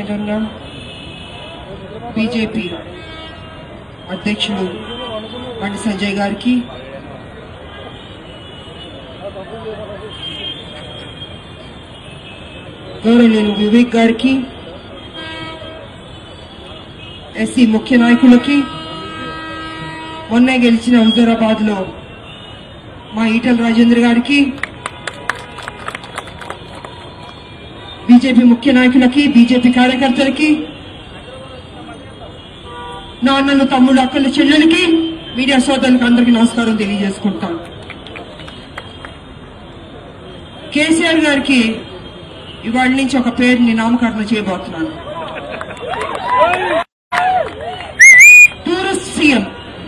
వేదికైన BJP అధ్యక్షులు బండి సంజయ్ గారికి గౌరవనీయులు వివేక్ గారికి ఎస్సీ ముఖ్య నాయకులకి మొన్నే గెలిచిన హుజూరాబాద్ లో మా ఈటల రాజేంద్ర గారికి బీజేపీ ముఖ్య నాయకులకి బీజేపీ కార్యకర్తలకి నాన్నలు తమ్ముడు అక్కల చెల్లెలకి మీడియా సోదరులకు అందరికీ నమస్కారం తెలియజేసుకుంటాను కేసీఆర్ గారికి ఇవాళ నుంచి ఒక పేరుని నామకరణ చేయబోతున్నాను టూరిస్ట్ సీఎం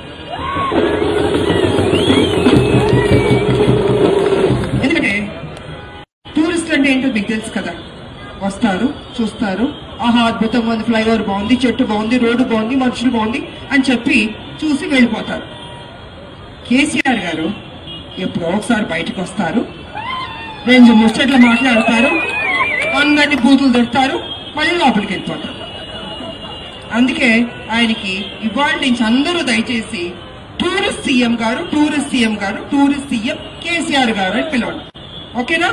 ఎందుకంటే టూరిస్ట్ అంటే ఏంటో మీకు తెలుసు కదా వస్తారు చూస్తారు ఆహా అద్భుతంగా ఉంది ఫ్లైఓవర్ బాగుంది చెట్టు బాగుంది రోడ్డు బాగుంది మనుషులు బాగుంది అని చెప్పి చూసి వెళ్ళిపోతారు కేసీఆర్ గారు ఎప్పుడో ఒకసారి బయటకు వస్తారు రెండు ముచ్చట్లు మాట్లాడతారు అందరినీ బూతులు తిడతారు మళ్ళీ లోపలికి వెళ్ళిపోతారు అందుకే ఆయనకి ఇవాళ నుంచి అందరూ దయచేసి టూరిస్ట్ సీఎం గారు టూరిస్ట్ సీఎం గారు టూరిస్ట్ సీఎం కేసీఆర్ గారు అని పిలవండి ఓకేనా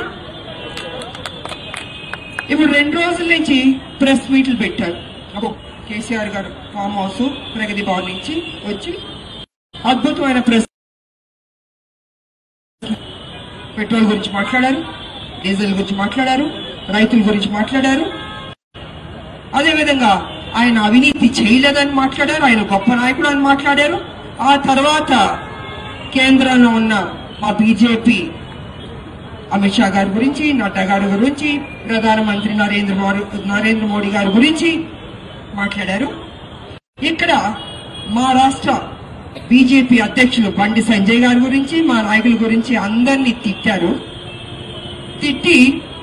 ఇప్పుడు రెండు రోజుల నుంచి ప్రెస్ మీట్లు పెట్టారు అబ్బో కేసీఆర్ గారు ఫామ్ హౌస్ ప్రగతి భవన్ నుంచి వచ్చి అద్భుతమైన ప్రెస్ పెట్రోల్ గురించి మాట్లాడారు డీజిల్ గురించి మాట్లాడారు రైతుల గురించి మాట్లాడారు అదేవిధంగా ఆయన అవినీతి చేయలేదని మాట్లాడారు ఆయన గొప్ప నాయకుడు అని మాట్లాడారు ఆ తర్వాత కేంద్రంలో ఉన్న మా బీజేపీ అమిత్ షా గారి గురించి నడ్డా గారి గురించి ప్రధానమంత్రి నరేంద్ర మోడీ నరేంద్ర మోడీ గారి గురించి మాట్లాడారు ఇక్కడ మా రాష్ట్ర బీజేపీ అధ్యక్షులు బండి సంజయ్ గారి గురించి మా నాయకుల గురించి అందరినీ తిట్టారు తిట్టి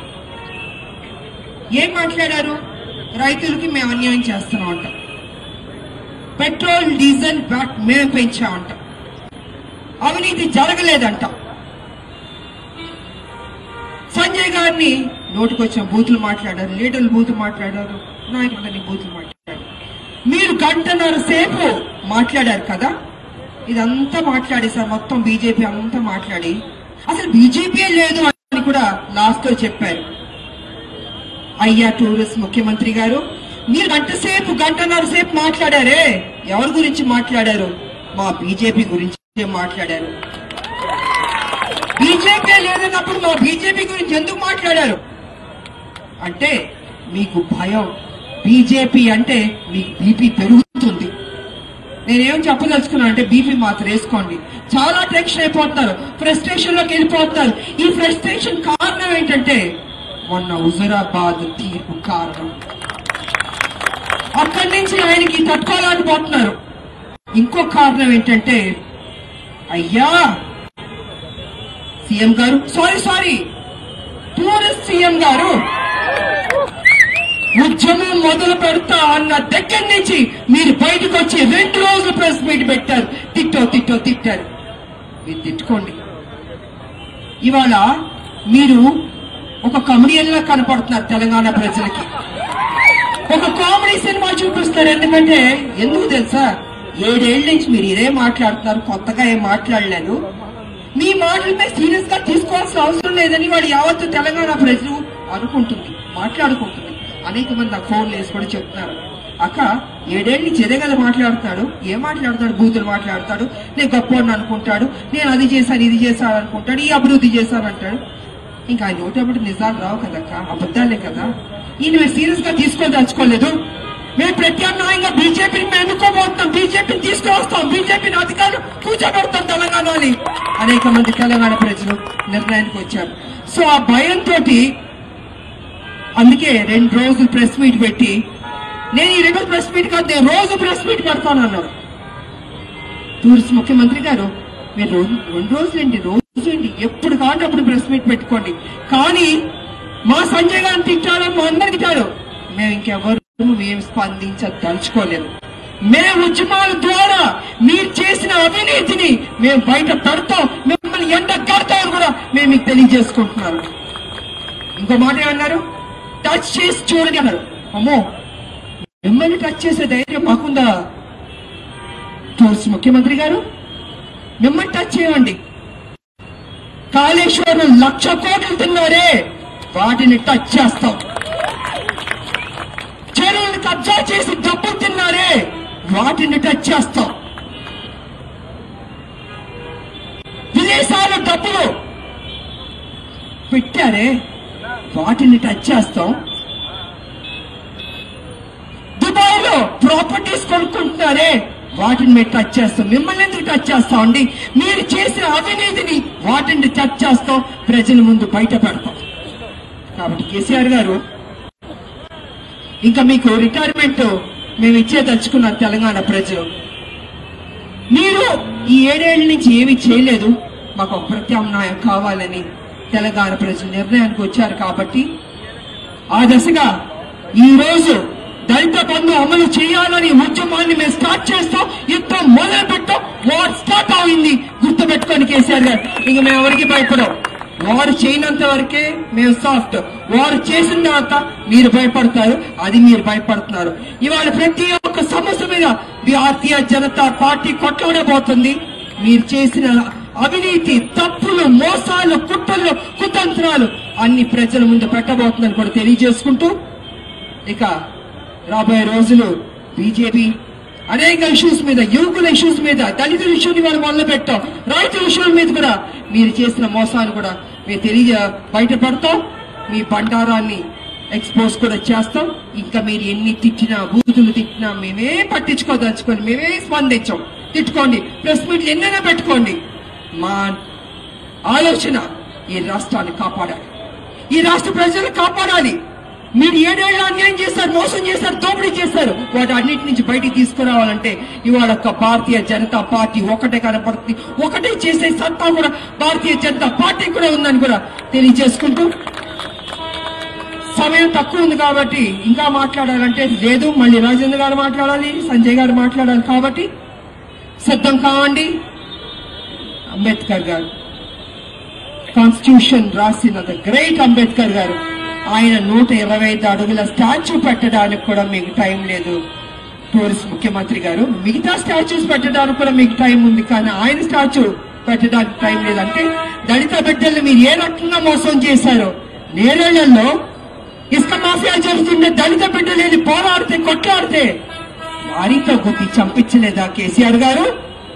ఏం మాట్లాడారు రైతులకి మేము అన్యాయం చేస్తున్నాం అంట పెట్రోల్ డీజిల్ బ్యాట్ మేము పెంచామంట అవినీతి జరగలేదంట సంజయ్ గారిని నోటికొచ్చిన బూతులు మాట్లాడారు లీడర్లు బూతులు మాట్లాడారు నాయకులని బూతులు మాట్లాడారు మీరు గంటన్నర సేపు మాట్లాడారు కదా ఇదంతా మాట్లాడేసారు మొత్తం బీజేపీ అంతా మాట్లాడి అసలు బీజేపీ లేదు అని కూడా లాస్ట్ లో చెప్పారు అయ్యా టూరిస్ట్ ముఖ్యమంత్రి గారు మీరు గంట సేపు గంటన్నర సేపు మాట్లాడారే ఎవరి గురించి మాట్లాడారు మా బీజేపీ గురించి మాట్లాడారు బీజేపీ లేదన్నప్పుడు మా బీజేపీ గురించి ఎందుకు మాట్లాడారు అంటే మీకు భయం బీజేపీ అంటే మీకు బీపీ పెరుగుతుంది నేనేం చెప్పదలుచుకున్నాను అంటే బీపీ మాత్రం వేసుకోండి చాలా టెన్షన్ అయిపోతున్నారు ఫ్రస్ట్రేషన్ లోకి వెళ్ళిపోతున్నారు ఈ ఫ్రస్ట్రేషన్ కారణం ఏంటంటే మొన్న హుజురాబాద్ తీర్పు కారణం అక్కడి నుంచి ఆయనకి తట్టుకోలేకపోతున్నారు ఇంకో కారణం ఏంటంటే అయ్యా సీఎం గారు సారీ సారీ టూరిస్ట్ సీఎం గారు ఉద్యమం మొదలు పెడతా అన్న దగ్గర నుంచి మీరు బయటకు వచ్చి రెండు రోజులు ప్రెస్ మీట్ పెట్టారు తిట్టో తిట్టో తిట్టారు మీరు తిట్టుకోండి ఇవాళ మీరు ఒక కమెడియన్ లా కనపడుతున్నారు తెలంగాణ ప్రజలకి ఒక కామెడీ సినిమా చూపిస్తారు ఎందుకంటే ఎందుకు తెలుసా ఏడేళ్ల నుంచి మీరు ఇదే మాట్లాడుతున్నారు కొత్తగా ఏం మాట్లాడలేదు మీ మాటలపై సీరియస్ గా తీసుకోవాల్సిన అవసరం లేదని వాడు యావత్తు తెలంగాణ ప్రజలు అనుకుంటుంది మాట్లాడుకుంటుంది అనేక మంది నాకు ఫోన్లు వేసి కూడా చెప్తున్నారు అక్క ఏడేళ్ళ నుంచి ఎదగల మాట్లాడుతాడు ఏం మాట్లాడతాడు బూతులు మాట్లాడతాడు నేను గొప్పవాడిని అనుకుంటాడు నేను అది చేశాను ఇది చేశాను అనుకుంటాడు ఈ అభివృద్ధి చేశాను అంటాడు ఇంకా ఆయన నోటప్పుడు నిజాలు రావు కదక్క అబద్ధాలే కదా ఈయన మేము సీరియస్ గా తీసుకోదలుచుకోలేదు మేము ప్రత్యామ్నాయంగా బీజేపీని మేము ఎన్నుకోబోతున్నాం బీజేపీని తీసుకువస్తాం బీజేపీని అధికారులు కూర్చోబెడతాం తెలంగాణని అనేక మంది తెలంగాణ ప్రజలు నిర్ణయానికి వచ్చారు సో ఆ భయంతో అందుకే రెండు రోజులు ప్రెస్ మీట్ పెట్టి నేను ఈ రెండు ప్రెస్ మీట్ కాదు నేను రోజు ప్రెస్ మీట్ పెడతాను అన్నాడు టూరిస్ట్ ముఖ్యమంత్రి గారు మీరు రోజు రెండు రోజులండి రోజు అండి ఎప్పుడు కావాలంటే అప్పుడు ప్రెస్ మీట్ పెట్టుకోండి కానీ మా సంజయ్ గారిని తిట్టాడు మా అందరికి తిట్టాడు మేము ఇంకెవరు మేము స్పందించదలుచుకోలేదు మేము ఉద్యమాల ద్వారా మీరు చేసిన అవినీతిని మేము బయట పెడతాం మిమ్మల్ని ఎండ కడతాం కూడా మేము మీకు తెలియజేసుకుంటున్నాను ఇంకో మాట ఏమన్నారు టచ్ చేసి చూడండి అన్నారు అమ్మో మిమ్మల్ని టచ్ చేసే ధైర్యం మాకుందా టూర్స్ ముఖ్యమంత్రి గారు మిమ్మల్ని టచ్ చేయండి కాళేశ్వరం లక్ష కోట్లు తిన్నారే వాటిని టచ్ చేస్తాం చెరువులు కబ్జా చేసి డబ్బులు తిన్నారే వాటిని టచ్ చేస్తాం విదేశాలు డబ్బులు పెట్టారే వాటిని టచ్ చేస్తాం దుబాయ్ లో ప్రాపర్టీస్ కొనుక్కుంటున్నారే వాటిని మేము టచ్ చేస్తాం మిమ్మల్ని ఎందుకు టచ్ చేస్తాం అండి మీరు చేసిన అవినీతిని వాటిని టచ్ చేస్తాం ప్రజల ముందు బయట పెడతాం కాబట్టి కేసీఆర్ గారు ఇంకా మీకు రిటైర్మెంట్ మేము ఇచ్చే తలుచుకున్నాం తెలంగాణ ప్రజలు మీరు ఈ ఏడేళ్ల నుంచి ఏమీ చేయలేదు మాకు ఒక ప్రత్యామ్నాయం కావాలని తెలంగాణ ప్రజలు నిర్ణయానికి వచ్చారు కాబట్టి ఆ దశగా ఈ రోజు దళిత బంధు అమలు చేయాలని ఉద్యమాన్ని మేము స్టార్ట్ చేస్తాం యుద్ధం మొదలు పెట్టాం వార్ స్టార్ట్ అయింది గుర్తుపెట్టుకొని కేసీఆర్ గారు ఇంక మేము ఎవరికి భయపడం వారు చేయనంత వరకే మేము సాఫ్ట్ వారు చేసిన తర్వాత మీరు భయపడతారు అది మీరు భయపడుతున్నారు ఇవాళ ప్రతి ఒక్క సమస్య మీద భారతీయ జనతా పార్టీ కొట్లాడబోతుంది మీరు చేసిన అవినీతి తప్పులు మోసాలు కుట్రలు కుతంత్రాలు అన్ని ప్రజల ముందు పెట్టబోతుందని కూడా తెలియజేసుకుంటూ ఇక రాబోయే రోజులు బీజేపీ అనేక ఇష్యూస్ మీద యువకుల ఇష్యూస్ మీద దళితుల ఇష్యూని వాళ్ళు మొదలు పెట్టాం రైతుల ఇష్యూల మీద కూడా మీరు చేసిన మోసాన్ని కూడా మేము తెలియ బయటపడతాం మీ బండారాన్ని ఎక్స్పోజ్ కూడా చేస్తాం ఇంకా మీరు ఎన్ని తిట్టినా బూతులు తిట్టినా మేమే పట్టించుకోదలుచుకొని మేమే స్పందించాం తిట్టుకోండి ప్రెస్ మీట్లు ఎన్నైనా పెట్టుకోండి మా ఆలోచన ఈ రాష్ట్రాన్ని కాపాడాలి ఈ రాష్ట్ర ప్రజలు కాపాడాలి మీరు ఏడేళ్ళు అన్యాయం చేశారు మోసం చేశారు దోపిడీ చేశారు వాటి అన్నిటి నుంచి బయటికి తీసుకురావాలంటే ఇవాళ ఒక్క భారతీయ జనతా పార్టీ ఒకటే కనపడుతుంది ఒకటే చేసే సత్తా కూడా భారతీయ జనతా పార్టీ కూడా ఉందని కూడా తెలియజేసుకుంటూ సమయం తక్కువ ఉంది కాబట్టి ఇంకా మాట్లాడాలంటే లేదు మళ్ళీ రాజేంద్ర గారు మాట్లాడాలి సంజయ్ గారు మాట్లాడాలి కాబట్టి సిద్ధం కావండి అంబేద్కర్ గారు కాన్స్టిట్యూషన్ రాసిన ద గ్రేట్ అంబేద్కర్ గారు ఆయన నూట ఇరవై ఐదు అడుగుల స్టాచ్యూ పెట్టడానికి కూడా మీకు టైం లేదు టూరిస్ట్ ముఖ్యమంత్రి గారు మిగతా స్టాచ్యూస్ పెట్టడానికి కూడా మీకు టైం ఉంది కానీ ఆయన స్టాచ్యూ పెట్టడానికి టైం లేదంటే దళిత బిడ్డల్ని మీరు ఏ రకంగా మోసం చేశారో నేరేళ్లలో ఇసుక మాఫియా జరుగుతుండే దళిత బిడ్డలేని పోరాడితే కొట్లాడితే వారితో గుర్తి చంపించలేదా కేసీఆర్ గారు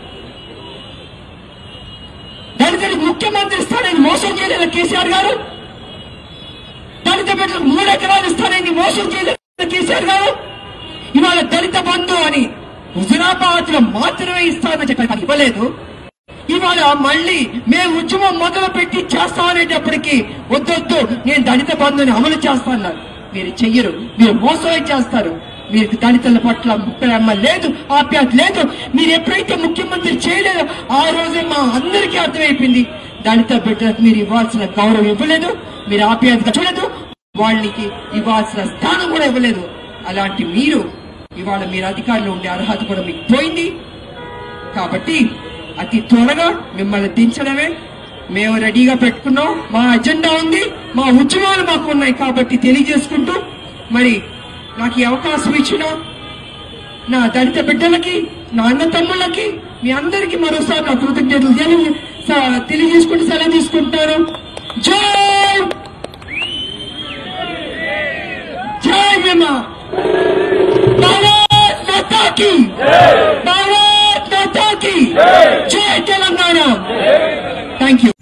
దళితులకు ముఖ్యమంత్రి ఇస్తానని మోసం చేయలేదా కేసీఆర్ గారు దళిత బిడ్డలకు మూడు ఎకరాలు ఇస్తానని మోసం చేయలేదా కేసీఆర్ గారు ఇవాళ దళిత బంధు అని హుజురాబాద్ లో మాత్రమే ఇస్తానని చెప్పి అది ఇవ్వలేదు ఇవాళ మళ్ళీ మేము ఉద్యమం మొదలు పెట్టి చేస్తామనేటప్పటికి వద్దొద్దు నేను దళిత బంధుని అమలు చేస్తాన్నారు మీరు చెయ్యరు మీరు మోసమే చేస్తారు మీరు దళితుల పట్ల ప్రేమ లేదు ఆప్యాయత లేదు మీరు ఎప్పుడైతే ముఖ్యమంత్రి చేయలేదో ఆ రోజే మా అందరికీ అర్థమైపోయింది దళిత బిడ్డలకు మీరు ఇవ్వాల్సిన గౌరవం ఇవ్వలేదు మీరు ఆప్యాయతగా చూడలేదు వాళ్ళకి ఇవ్వాల్సిన స్థానం కూడా ఇవ్వలేదు అలాంటి మీరు ఇవాళ మీరు అధికారంలో ఉండే అర్హత కూడా మీకు పోయింది కాబట్టి అతి త్వరగా మిమ్మల్ని దించడమే మేము రెడీగా పెట్టుకున్నాం మా అజెండా ఉంది మా ఉద్యమాలు మాకు ఉన్నాయి కాబట్టి తెలియజేసుకుంటూ మరి నాకు ఈ అవకాశం ఇచ్చిన నా దళిత బిడ్డలకి నా అన్న తమ్ముళ్ళకి మీ అందరికీ మరోసారి నా కృతజ్ఞతలు తెలియ- స- తెలియజేసుకుంటూ సెలవు తీసుకుంటారు జై జై భీమా భారత్ మాతా కీ భారత్ మాతా కీ జై తెలంగాణ థ్యాంక్ యూ